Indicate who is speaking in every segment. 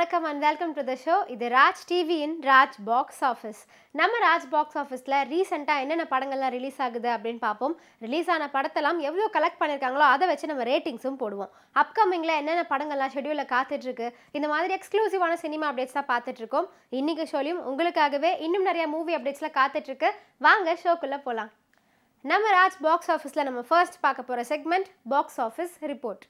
Speaker 1: வணக்கம் and welcome to the show இது ராஜ் டிவியின் ராஜ் பாக்ஸ் ஆஃபீஸ் நம்ம ராஜ் பாக்ஸ் ஆஃபீஸில் ரீசெண்டாக என்னென்ன படங்கள்லாம் ரிலீஸ் ஆகுது அப்படின்னு பார்ப்போம் ரிலீஸ் ஆன படத்தெல்லாம் எவ்வளோ கலெக்ட் பண்ணியிருக்காங்களோ அதை வச்சு நம்ம ரேட்டிங்ஸும் போடுவோம் அப்கமிங்கில் என்னென்ன படங்கள்லாம் ஷெடியூலில் காத்துட்ருக்கு இந்த மாதிரி எக்ஸ்க்ளூசிவான சினிமா அப்டேட்ஸ் தான் பார்த்துட்ருக்கோம் இன்றைக்கி ஷோலையும் உங்களுக்காகவே இன்னும் நிறைய மூவி அப்டேட்ஸ்லாம் காத்துட்ருக்கு வாங்க ஷோக்குள்ளே போகலாம் நம்ம ராஜ் பாக்ஸ் ஆஃபீஸில் நம்ம ஃபர்ஸ்ட் பார்க்க போகிற செக்மெண்ட் பாக்ஸ் ஆஃபீஸ் ரிப்போர்ட்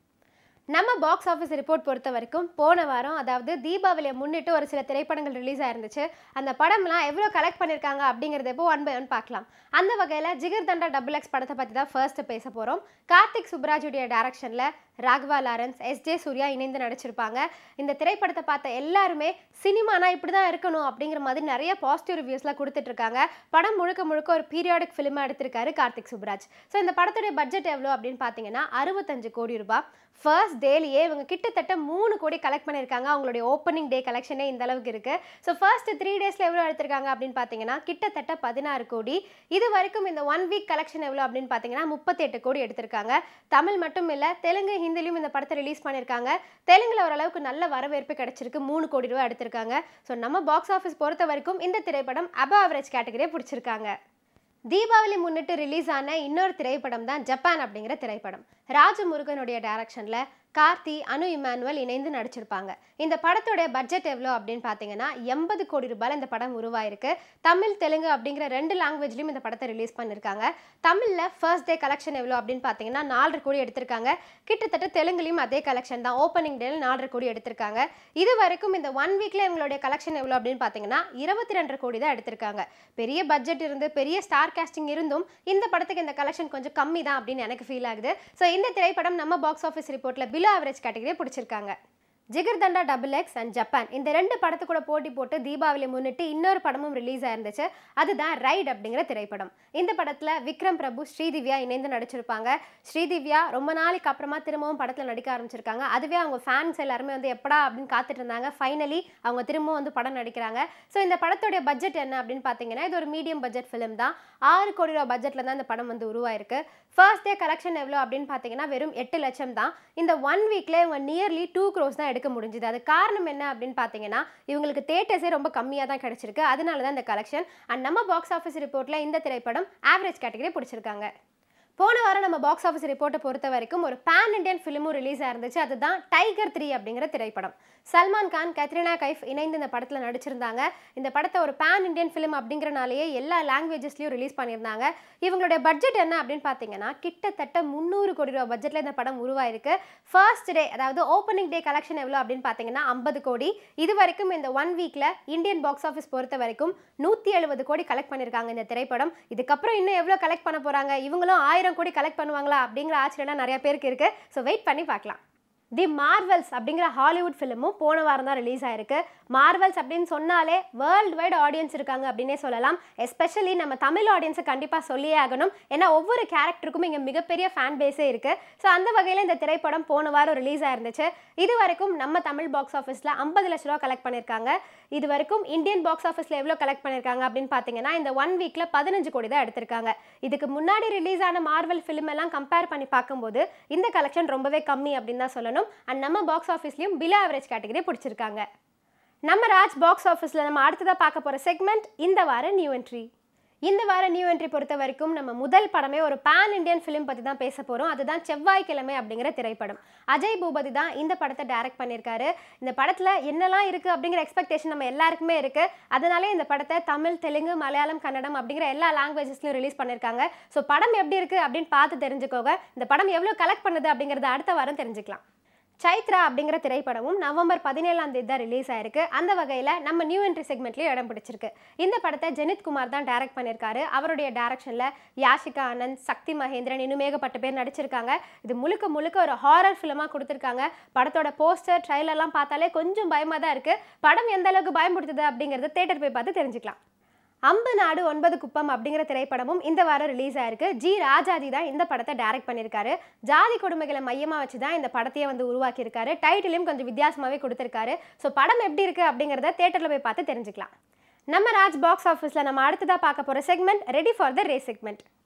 Speaker 1: நம்ம பாக்ஸ் ஆஃபீஸ் ரிப்போர்ட் பொறுத்த வரைக்கும் போன வாரம் அதாவது தீபாவளியை முன்னிட்டு ஒரு சில திரைப்படங்கள் ரிலீஸ் ஆயிருந்துச்சு அந்த படம்லாம் எவ்வளோ கலெக்ட் பண்ணியிருக்காங்க அப்படிங்கிறத இப்போ ஒன் பை ஒன் பார்க்கலாம் அந்த வகையில் ஜிகர் தண்டா டபுள் எக்ஸ் படத்தை பற்றி தான் ஃபர்ஸ்ட் பேச போகிறோம் கார்த்திக் சுப்ராஜுடைய டைரக்ஷனில் Raghava Lawrence S J Suryah இணைந்து நடிச்சிருப்பாங்க இந்த திரைப்படத்தை பார்த்த எல்லாருமே சினிமானா இப்படி தான் இருக்கணும் அப்படிங்கிற மாதிரி நிறைய பாசிட்டிவ் ரிவ்யூஸ்லாம் கொடுத்துட்ருக்காங்க படம் முழுக்க முழுக்க ஒரு பீரியாடிக் ஃபிலிமாக எடுத்திருக்காரு கார்த்திக் சுப்ராஜ் ஸோ இந்த படத்துடைய பட்ஜெட் எவ்வளோ அப்படின்னு பார்த்தீங்கன்னா அறுபத்தஞ்சு கோடி ரூபாய் ஃபர்ஸ்ட் டேலியே இவங்க கிட்டத்தட்ட மூணு கோடி கலெக்ட் பண்ணியிருக்காங்க அவங்களுடைய ஓப்பனிங் டே கலெக்ஷனே இந்த அளவுக்கு இருக்குது ஸோ ஃபர்ஸ்ட் த்ரீ டேஸில் எவ்வளோ எடுத்திருக்காங்க அப்படின்னு பார்த்தீங்கன்னா கிட்டத்தட்ட பதினாறு கோடி இது வரைக்கும் இந்த ஒன் வீக் கலெக்ஷன் எவ்வளோ அப்படின்னு பார்த்தீங்கன்னா முப்பத்தெட்டு கோடி எடுத்திருக்காங்க தமிழ் மட்டும் இல்லை தெலுங்கு ஹிந்திலையும் இந்த படத்தை ரிலீஸ் பண்ணியிருக்காங்க தெலுங்குல ஓரளவுக்கு நல்ல வரவேற்பு கிடைச்சிருக்கு மூணு கோடி ரூபா எடுத்திருக்காங்க ஸோ நம்ம பாக்ஸ் ஆஃபீஸ் பொறுத்த வரைக்கும் இந்த திரைப்படம் அப ஆவரேஜ் கேட்டகரியை பிடிச்சிருக்காங்க தீபாவளி முன்னிட்டு ரிலீஸ் ஆன இன்னொரு திரைப்படம் தான் ஜப்பான் அப்படிங்கிற திரைப்படம் ராஜமுருகனுடைய டைரக்ஷனில் கார்த்தி அனு இமானுவல் இணைந்து நடிச்சிருப்பாங்க இந்த படத்துடைய பட்ஜெட் எவ்வளோ அப்படின்னு பார்த்தீங்கன்னா எண்பது கோடி ரூபாயில் இந்த படம் உருவாயிருக்கு தமிழ் தெலுங்கு அப்படிங்கிற ரெண்டு லாங்குவேஜ்லையும் இந்த படத்தை ரிலீஸ் பண்ணியிருக்காங்க தமிழில் ஃபர்ஸ்ட் டே கலெக்ஷன் எவ்வளோ அப்படின்னு பார்த்தீங்கன்னா நாலரை கோடி எடுத்திருக்காங்க கிட்டத்தட்ட தெலுங்குலையும் அதே கலெக்ஷன் தான் ஓப்பனிங் டேல நாலரை கோடி எடுத்திருக்காங்க இது வரைக்கும் இந்த ஒன் வீக்கில் இவங்களுடைய கலெக்ஷன் எவ்வளோ அப்படின்னு பார்த்தீங்கன்னா இருபத்தி ரெண்டு கோடி தான் எடுத்திருக்காங்க பெரிய பட்ஜெட் இருந்து பெரிய ஸ்டார் காஸ்டிங் இருந்தும் இந்த படத்துக்கு இந்த கலெக்ஷன் கொஞ்சம் கம்மி தான் அப்படின்னு எனக்கு ஃபீல் ஆகுது ஸோ இந்த திரைப்படம் நம்ம பாக்ஸ் ஆஃபீஸ் ரிப்போர்ட்டில் பிலோ ஆவரேஜ் கேட்டகரியை பிடிச்சிருக்காங்க Jigar thanda double X and Japan இந்த ரெண்டு படத்து கூட போட்டி போட்டு தீபாவளி முன்னிட்டு இன்னொரு படமும் ரிலீஸ் ஆயிருந்துச்சு அதுதான் ரைட் அப்படிங்கிற திரைப்படம் இந்த படத்தில் விக்ரம் பிரபு ஸ்ரீதிவ்யா இணைந்து நடிச்சிருப்பாங்க ஸ்ரீதிவ்யா ரொம்ப நாளைக்கு அப்புறமா திரும்பவும் படத்தில் நடிக்க ஆரம்பிச்சிருக்காங்க அதுவே அவங்க ஃபேன்ஸ் எல்லாருமே வந்து எப்படா அப்படின்னு காத்துட்டு இருந்தாங்க ஃபைனலி அவங்க திரும்பவும் வந்து படம் நடிக்கிறாங்க ஸோ இந்த படத்துடைய பட்ஜெட் என்ன அப்படின்னு பார்த்தீங்கன்னா இது ஒரு மீடியம் பட்ஜெட் ஃபிலிம் தான் ஆறு கோடி ரூபா பட்ஜெட்டில் தான் இந்த படம் வந்து உருவாயிருக்கு ஃபர்ஸ்ட் டே கலெக்ஷன் எவ்வளோ அப்படின்னு பார்த்தீங்கன்னா வெறும் எட்டு லட்சம் தான் இந்த ஒன் வீக்ல இவங்க நியர்லி டூ க்ரோஸ் தான் எடுக்க முடிஞ்சுது அது காரணம் என்ன அப்படின்னு பார்த்தீங்கன்னா இவங்களுக்கு தேட்டர்ஸே ரொம்ப கம்மியாக தான் கிடைச்சிருக்கு அதனால தான் இந்த கலெக்ஷன் அண்ட் நம்ம பாக்ஸ் ஆஃபீஸ் ரிப்போர்ட்டில் இந்த திரைப்படம் ஆவரேஜ் கேட்டகரி பிடிச்சிருக்காங்க போன வாரம் நம்ம பாக்ஸ் ஆஃபீஸ் ரிப்போர்ட்டை பொறுத்த வரைக்கும் ஒரு பேன் இண்டியன் ஃபிலிமும் ரிலீஸ் ஆயிருந்துச்சு அதுதான் டைகர் த்ரீ அப்படிங்கிற திரைப்படம் சல்மான் கான் கத்ரினா கைஃப் இணைந்து இந்த படத்தில் நடிச்சிருந்தாங்க இந்த படத்தை ஒரு பேன் இண்டியன் ஃபிலிம் அப்படிங்கிறனாலேயே எல்லா லாங்குவேஜஸ்லையும் ரிலீஸ் பண்ணியிருந்தாங்க இவங்களுடைய பட்ஜெட் என்ன அப்படின்னு பார்த்தீங்கன்னா கிட்டத்தட்ட முந்நூறு கோடி ரூபா பட்ஜெட்டில் இந்த படம் உருவாயிருக்கு ஃபர்ஸ்ட் டே அதாவது ஓப்பனிங் டே கலெக்ஷன் எவ்வளோ அப்படின்னு பார்த்தீங்கன்னா ஐம்பது கோடி இது வரைக்கும் இந்த ஒன் வீக்கில் இந்தியன் பாக்ஸ் ஆஃபீஸ் பொறுத்த வரைக்கும் நூற்றி எழுபது கோடி கலெக்ட் பண்ணியிருக்காங்க இந்த திரைப்படம் இதுக்கப்புறம் இன்னும் எவ்வளோ கலெக்ட் பண்ண போகிறாங்க இவங்களும் ஆயிரம் கோடி கலெக்ட் பண்ணுவாங்களா அப்படிங்கிற ஆச்சரியம் நிறைய பேருக்கு இருக்குது ஸோ வெயிட் பண்ணி பார்க்கலாம் தி மார்வல்ஸ் அப்படிங்கிற ஹாலிவுட் ஃபிலிமும் போன வாரம் தான் ரிலீஸ் ஆயிருக்கு மார்வல்ஸ் அப்படின்னு சொன்னாலே வேர்ல்டு வைடு ஆடியன்ஸ் இருக்காங்க அப்படின்னே சொல்லலாம் எஸ்பெஷலி நம்ம தமிழ் ஆடியன்ஸை கண்டிப்பாக சொல்லியே ஆகணும் ஏன்னா ஒவ்வொரு கேரக்டருக்கும் இங்கே மிகப்பெரிய ஃபேன் பேஸே இருக்குது ஸோ அந்த வகையில் இந்த திரைப்படம் போன வாரம் ரிலீஸ் ஆயிருந்துச்சு இது வரைக்கும் நம்ம தமிழ் பாக்ஸ் ஆஃபீஸில் ஐம்பது லட்ச ரூபா கலெக்ட் பண்ணியிருக்காங்க இது வரைக்கும் இந்தியன் பாக்ஸ் ஆஃபீஸில் எவ்வளோ கலெக்ட் பண்ணியிருக்காங்க அப்படின்னு பார்த்தீங்கன்னா இந்த ஒன் வீக்கில் பதினஞ்சு கோடி தான் எடுத்திருக்காங்க இதுக்கு முன்னாடி ரிலீஸ் ஆன மார்வல் ஃபிலிம் எல்லாம் கம்பேர் பண்ணி பார்க்கும்போது இந்த கலெக்ஷன் ரொம்பவே கம்மி அப்படின்னு தான் சொல்லணும் அண்ட் நம்ம பாக்ஸ் ஆஃபீஸ்லையும் பிலோ ஆவரேஜ் கேட்டகரி பிடிச்சிருக்காங்க நம்ம ராஜ் பாக்ஸ் ஆஃபீஸில் நம்ம அடுத்ததாக பார்க்க போகிற செக்மெண்ட் இந்த வார நியூ என்ட்ரி இந்த வார நியூ என்ட்ரி பொறுத்த வரைக்கும் நம்ம முதல் படமே ஒரு பேன் இண்டியன் ஃபிலிம் பற்றி தான் பேச போகிறோம் அதுதான் செவ்வாய்க்கிழமை அப்படிங்கிற திரைப்படம் அஜய் பூபதி தான் இந்த படத்தை டைரக்ட் பண்ணியிருக்காரு இந்த படத்தில் என்னெல்லாம் இருக்குது அப்படிங்கிற எக்ஸ்பெக்டேஷன் நம்ம எல்லாருக்குமே இருக்குது அதனாலே இந்த படத்தை தமிழ் தெலுங்கு மலையாளம் கன்னடம் அப்படிங்கிற எல்லா லாங்குவேஜஸ்லையும் ரிலீஸ் பண்ணியிருக்காங்க ஸோ படம் எப்படி இருக்குது அப்படின்னு பார்த்து தெரிஞ்சுக்கோங்க இந்த படம் எவ்வளோ கலெக்ட் பண்ணுது அப்படிங்கிறத அடுத்த வாரம் தெரிஞ்சுக்கலாம் சைத்ரா அப்படிங்கிற திரைப்படமும் நவம்பர் பதினேழாம் தேதி தான் ரிலீஸ் ஆயிருக்கு அந்த வகையில் நம்ம நியூ என்ட்ரி செக்மெண்ட்லேயும் இடம் பிடிச்சிருக்கு இந்த படத்தை ஜெனித் குமார் தான் டைரக்ட் பண்ணியிருக்காரு அவருடைய டைரக்ஷனில் யாஷிகா ஆனந்த் சக்தி மகேந்திரன் இன்னும் ஏகப்பட்ட பேர் நடிச்சிருக்காங்க இது முழுக்க முழுக்க ஒரு ஹாரர் ஃபிலிமாக கொடுத்துருக்காங்க படத்தோட போஸ்டர் ட்ரைலர்லாம் பார்த்தாலே கொஞ்சம் பயமாக தான் இருக்குது படம் எந்த அளவுக்கு பயன்படுத்துது அப்படிங்கிறத தேட்டர் போய் பார்த்து தெரிஞ்சுக்கலாம் அம்பு நாடு ஒன்பது குப்பம் அப்படிங்கிற திரைப்படமும் இந்த வாரம் ரிலீஸ் ஆயிருக்கு ஜி ராஜாஜி தான் இந்த படத்தை டைரக்ட் பண்ணியிருக்காரு ஜாதி கொடுமைகளை மையமாக வச்சு தான் இந்த படத்தையே வந்து உருவாக்கியிருக்காரு டைட்டிலையும் கொஞ்சம் வித்தியாசமாகவே கொடுத்துருக்காரு ஸோ படம் எப்படி இருக்குது அப்படிங்கிறத தேட்டரில் போய் பார்த்து தெரிஞ்சுக்கலாம் நம்ம ராஜ் பாக்ஸ் ஆஃபீஸில் நம்ம அடுத்ததாக பார்க்க போகிற segment ready for the race segment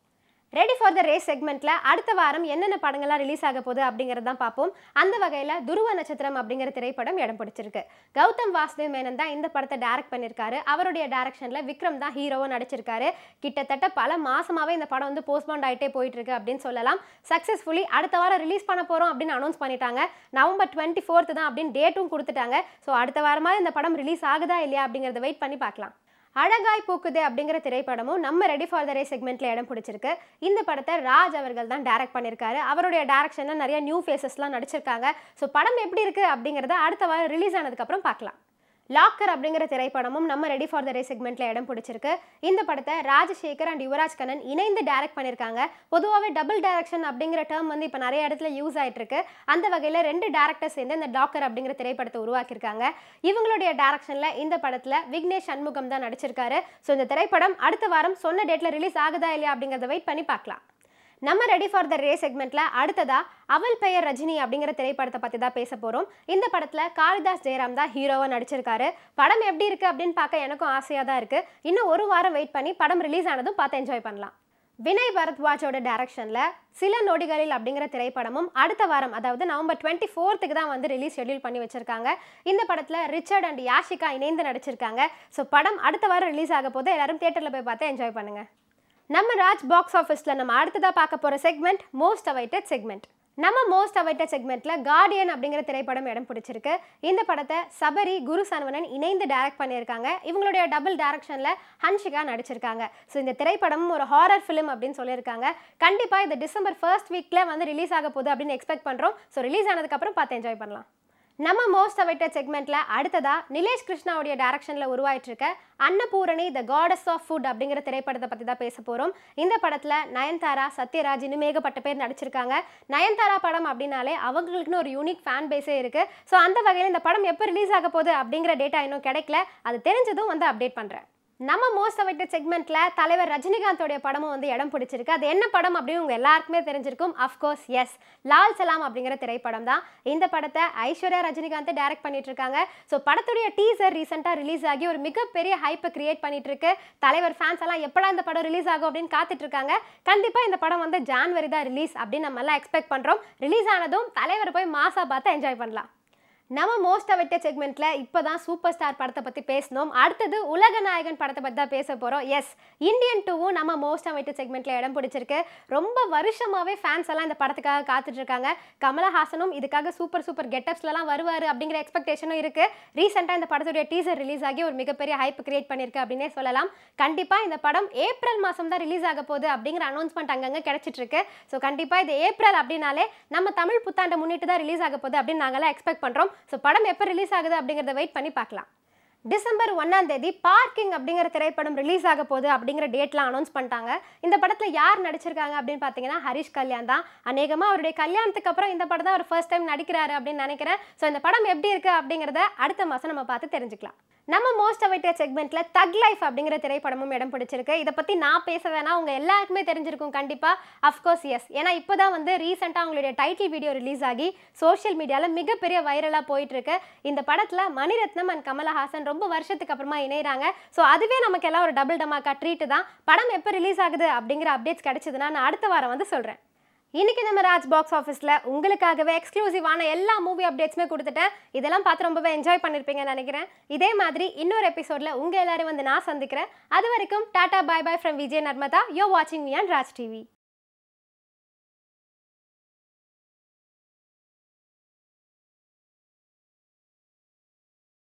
Speaker 1: ready for the race செக்மெண்ட்ல அடுத்த வாரம் என்னென்ன படங்கள்லாம் ரிலீஸ் ஆக போகுது அப்படிங்கிறத தான் பார்ப்போம் அந்த வகையில் துருவ நட்சத்திரம் அப்படிங்கிற திரைப்படம் இடம் பிடிச்சிருக்கு கௌதம் வாசுதேவ் மேனன் தான் இந்த படத்தை டைரக்ட் பண்ணியிருக்காரு அவருடைய டைரக்ஷனில் விக்ரம் தான் ஹீரோவாக நடிச்சிருக்காரு கிட்டத்தட்ட பல மாசமாவே இந்த படம் வந்து போஸ்ட்போண்ட் ஆகிட்டே போயிட்டு இருக்கு அப்படின்னு சொல்லலாம் சக்ஸஸ்ஃபுல்லி அடுத்த வாரம் ரிலீஸ் பண்ண போகிறோம் அப்படின்னு அனௌன்ஸ் பண்ணிட்டாங்க நவம்பர் டுவெண்ட்டி ஃபோர்த்து தான் அப்படின்னு டேட்டும் கொடுத்துட்டாங்க ஸோ அடுத்த வாரமாக இந்த படம் ரிலீஸ் ஆகுதா இல்லையா அப்படிங்கிறத வெயிட் பண்ணி பார்க்கலாம் அழகாய் பூக்குதே அப்படிங்கிற திரைப்படமும் நம்ம ரெடி ஃபார் த ரே செக்மெண்ட்ல இடம் பிடிச்சிருக்கு இந்த படத்தை ராஜ் அவர்கள் தான் டைரக்ட் பண்ணியிருக்காரு அவருடைய டைரக்ஷனில் நிறைய நியூ ஃபேஸஸ்லாம் நடிச்சிருக்காங்க ஸோ படம் எப்படி இருக்கு அப்படிங்கிறத அடுத்த வாரம் ரிலீஸ் ஆனதுக்கப்புறம் பார்க்கலாம் லாக்கர் அப்படிங்கிற திரைப்படமும் நம்ம ரெடி ஃபார் த ரே செக்மெண்ட்ல இடம் பிடிச்சிருக்கு இந்த படத்தை ராஜசேகர் அண்ட் யுவராஜ் கண்ணன் இணைந்து டைரக்ட் பண்ணியிருக்காங்க பொதுவாகவே டபுள் டைரக்ஷன் அப்படிங்கிற டேர்ம் வந்து இப்போ நிறைய இடத்துல யூஸ் ஆயிட்டு இருக்கு அந்த வகையில் ரெண்டு டேரக்டர்ஸ் சேர்ந்து இந்த லாக்கர் அப்படிங்கிற திரைப்படத்தை உருவாக்கியிருக்காங்க இவங்களுடைய டைரக்ஷனில் இந்த படத்தில் விக்னேஷ் சண்முகம் தான் நடிச்சிருக்காரு ஸோ இந்த திரைப்படம் அடுத்த வாரம் சொன்ன டேட்டில் ரிலீஸ் ஆகுதா இல்லையா அப்படிங்கிறத வெயிட் பண்ணி பார்க்கலாம் நம்ம ரெடி ஃபார் த ரே செக்மெண்ட்ல அடுத்ததா அவள் பெயர் ரஜினி அப்படிங்கிற திரைப்படத்தை பற்றி தான் பேச போகிறோம் இந்த படத்தில் காளிதாஸ் ஜெயராம் தான் ஹீரோவாக நடிச்சிருக்காரு படம் எப்படி இருக்குது அப்படின்னு பார்க்க எனக்கும் ஆசையாக தான் இருக்குது இன்னும் ஒரு வாரம் வெயிட் பண்ணி படம் ரிலீஸ் ஆனதும் பார்த்து என்ஜாய் பண்ணலாம் வினய் பரத்வாஜோட டைரக்ஷனில் சில நொடிகளில் அப்படிங்கிற திரைப்படமும் அடுத்த வாரம் அதாவது நவம்பர் டுவெண்ட்டி ஃபோர்த்துக்கு தான் வந்து ரிலீஸ் ஷெட்யூல் பண்ணி வச்சிருக்காங்க இந்த படத்தில் ரிச்சர்ட் அண்ட் யாஷிகா இணைந்து நடிச்சிருக்காங்க ஸோ படம் அடுத்த வாரம் ரிலீஸ் ஆக போது எல்லாரும் தேட்டரில் போய் பார்த்து என்ஜாய் பண்ணுங்க நம்ம ராஜ் பாக்ஸ் ஆஃபீஸில் நம்ம அடுத்ததாக பார்க்க போகிற செக்மெண்ட் மோஸ்ட் அவைட்டட் செக்மெண்ட் நம்ம மோஸ்ட் அவைட்டட் செக்மெண்ட்ல கார்டியன் அப்படிங்கிற திரைப்படம் இடம் பிடிச்சிருக்கு இந்த படத்தை சபரி குரு சரவணன் இணைந்து டைரக்ட் பண்ணியிருக்காங்க இவங்களுடைய டபுள் டைரக்ஷன்ல ஹன்ஷிகா நடிச்சிருக்காங்க ஸோ இந்த திரைப்படமும் ஒரு ஹாரர் ஃபிலிம் அப்படின்னு சொல்லியிருக்காங்க கண்டிப்பா இது டிசம்பர் ஃபர்ஸ்ட் வீக்ல வந்து ரிலீஸ் ஆக போகுது அப்படின்னு எக்ஸ்பெக்ட் பண்றோம் ஸோ ரிலீஸ் ஆனதுக்கப்புறம் பார்த்து என்ஜாய் பண்ணலாம் நம்ம மோஸ்ட் அவைட்டட் செக்மெண்ட்ல அடுத்ததா நிலேஷ் கிருஷ்ணாவுடைய டைரக்ஷன்ல உருவாயிட்டு இருக்க Annapoorani the goddess of food அப்படிங்கிற திரைப்படத்தை பத்தி தான் பேச போறோம் இந்த படத்துல நயன்தாரா சத்யராஜ் இன்னும் ஏகப்பட்ட பேர் நடிச்சிருக்காங்க நயன்தாரா படம் அப்படின்னாலே அவங்களுக்குன்னு ஒரு யூனிக் ஃபேன் பேஸே இருக்கு ஸோ அந்த வகையில் இந்த படம் எப்போ ரிலீஸ் ஆக போகுது அப்படிங்கிற டேட்டா இன்னும் கிடைக்கல அது தெரிஞ்சதும் வந்து அப்டேட் பண்றேன் நம்ம மோஸ்ட் அவைட்டட் செக்மெண்ட்ல தலைவர் ரஜினிகாந்தோடைய படமும் வந்து இடம் பிடிச்சிருக்கு அது என்ன படம் அப்படின்னு உங்க எல்லாருக்குமே தெரிஞ்சிருக்கும் அஃப்கோர்ஸ் எஸ் லால் சலாம் அப்படிங்கிற திரைப்படம் தான் இந்த படத்தை ஐஸ்வர்யா ரஜினிகாந்த் டைரக்ட் பண்ணிட்டு இருக்காங்க ஸோ படத்துடைய டீசர் ரீசெண்டாக ரிலீஸ் ஆகி ஒரு மிகப்பெரிய ஹைப்பை கிரியேட் பண்ணிட்டு இருக்கு தலைவர் ஃபேன்ஸ் எல்லாம் எப்படா இந்த படம் ரிலீஸ் ஆகும் அப்படின்னு காத்துட்டு இருக்காங்க கண்டிப்பா இந்த படம் வந்து ஜான்வரி தான் ரிலீஸ் அப்படின்னு நம்ம எல்லாம் எக்ஸ்பெக்ட் பண்றோம் ரிலீஸ் ஆனதும் தலைவர் போய் மாசா பார்த்து என்ஜாய் பண்ணலாம் நம்ம மோஸ்ட் அவைட்டட் செக்மெண்ட்ல இப்போதான் சூப்பர் ஸ்டார் படத்தை பற்றி பேசணும் அடுத்தது உலக நாயகன் படத்தை பற்றி தான் பேச போகிறோம் எஸ் இந்தியன் டூவும் நம்ம மோஸ்ட் அவைட்டட் செக்மெண்ட்ல இடம் பிடிச்சிருக்கு ரொம்ப வருஷமாவே ஃபேன்ஸ் எல்லாம் இந்த படத்துக்காக காத்துட்டு இருக்காங்க கமலஹாசனும் இதுக்காக சூப்பர் சூப்பர் கெட்டப்ஸ்லாம் வருவார் அப்படிங்கிற எக்ஸ்பெக்டேஷனும் இருக்கு ரீசெண்டாக இந்த படத்துடைய டீசர் ரிலீஸ் ஆகி ஒரு மிகப்பெரிய ஹைப் கிரியேட் பண்ணியிருக்கு அப்படின்னே சொல்லலாம் கண்டிப்பாக இந்த படம் ஏப்ரல் மாதம் தான் ரிலீஸ் ஆக போகுது அப்படிங்கிற அனௌன்ஸ்மெண்ட் அங்கங்கே கிடைச்சிட்டு இருக்கு ஸோ கண்டிப்பாக இது ஏப்ரல் அப்படின்னாலே நம்ம தமிழ் புத்தாண்டை முன்னிட்டு தான் ரிலீஸ் ஆக போகுது அப்படின்னு நாங்களாம் எக்ஸ்பெக்ட் பண்ணுறோம் ஸோ படம் எப்போ ரிலீஸ் ஆகுது அப்படிங்கிறத வெயிட் பண்ணி பார்க்கலாம் டிசம்பர் ஒன்னாம் தேதி பார்க்கிங் அப்படிங்கிற திரைப்படம் ரிலீஸ் ஆக போகுது அப்படிங்கிற டேட்லாம் அனௌன்ஸ் பண்ணிட்டாங்க இந்த படத்தில் யார் நடிச்சிருக்காங்க அப்படின்னு பார்த்தீங்கன்னா ஹரிஷ் கல்யாண் தான் அநேகமாக அவருடைய கல்யாணத்துக்கு அப்புறம் இந்த படம் தான் ஒரு ஃபர்ஸ்ட் டைம் நடிக்கிறாரு அப்படின்னு நினைக்கிறேன் ஸோ இந்த படம் எப்படி இருக்கு அப்படிங்கிறத அடுத்த மாதம் நம்ம பார்த்து தெரிஞ்சுக்கலாம் நம்ம மோஸ்ட் அவைட்டட் செக்மெண்ட்ல தக் லைஃப் அப்படிங்கிற திரைப்படமும் இடம் பிடிச்சிருக்கு இதை பற்றி நான் பேச வேணாம் உங்க எல்லாருக்குமே தெரிஞ்சிருக்கும் கண்டிப்பாக அஃப்கோர்ஸ் எஸ் ஏன்னா இப்போ தான் வந்து ரீசெண்டாக அவங்களுடைய டைட்டில் வீடியோ ரிலீஸ் ஆகி சோஷியல் மீடியாவில் மிகப்பெரிய வைரலாக போயிட்டு இருக்கு இந்த படத்தில் மணிரத்னம் அண்ட் கமலஹாசன் ரொம்ப வருஷத்துக்கு அப்புறமா இணைகிறாங்க ஸோ அதுவே நமக்கு எல்லாம் ஒரு டபுள் டமாக்கா ட்ரீட் தான் படம் எப்போ ரிலீஸ் ஆகுது அப்படிங்கிற அப்டேட்ஸ் கிடைச்சதுன்னா நான் அடுத்த வாரம் வந்து சொல்கிறேன் இன்னைக்கு நம்ம ராஜ் பாக்ஸ் ஆஃபீஸில் உங்களுக்காகவே எக்ஸ்க்ளூசிவான எல்லா மூவி அப்டேட்ஸுமே கொடுத்துட்டேன் இதெல்லாம் பார்த்து ரொம்பவே என்ஜாய் பண்ணியிருப்பீங்கன்னு நினைக்கிறேன் இதே மாதிரி இன்னொரு எபிசோடில் உங்கள் எல்லாரும் வந்து நான் சந்திக்கிறேன் அது வரைக்கும் tata bye bye from Vijay Narmada you வாட்சிங் மீ அண்ட் ராஜ் டிவி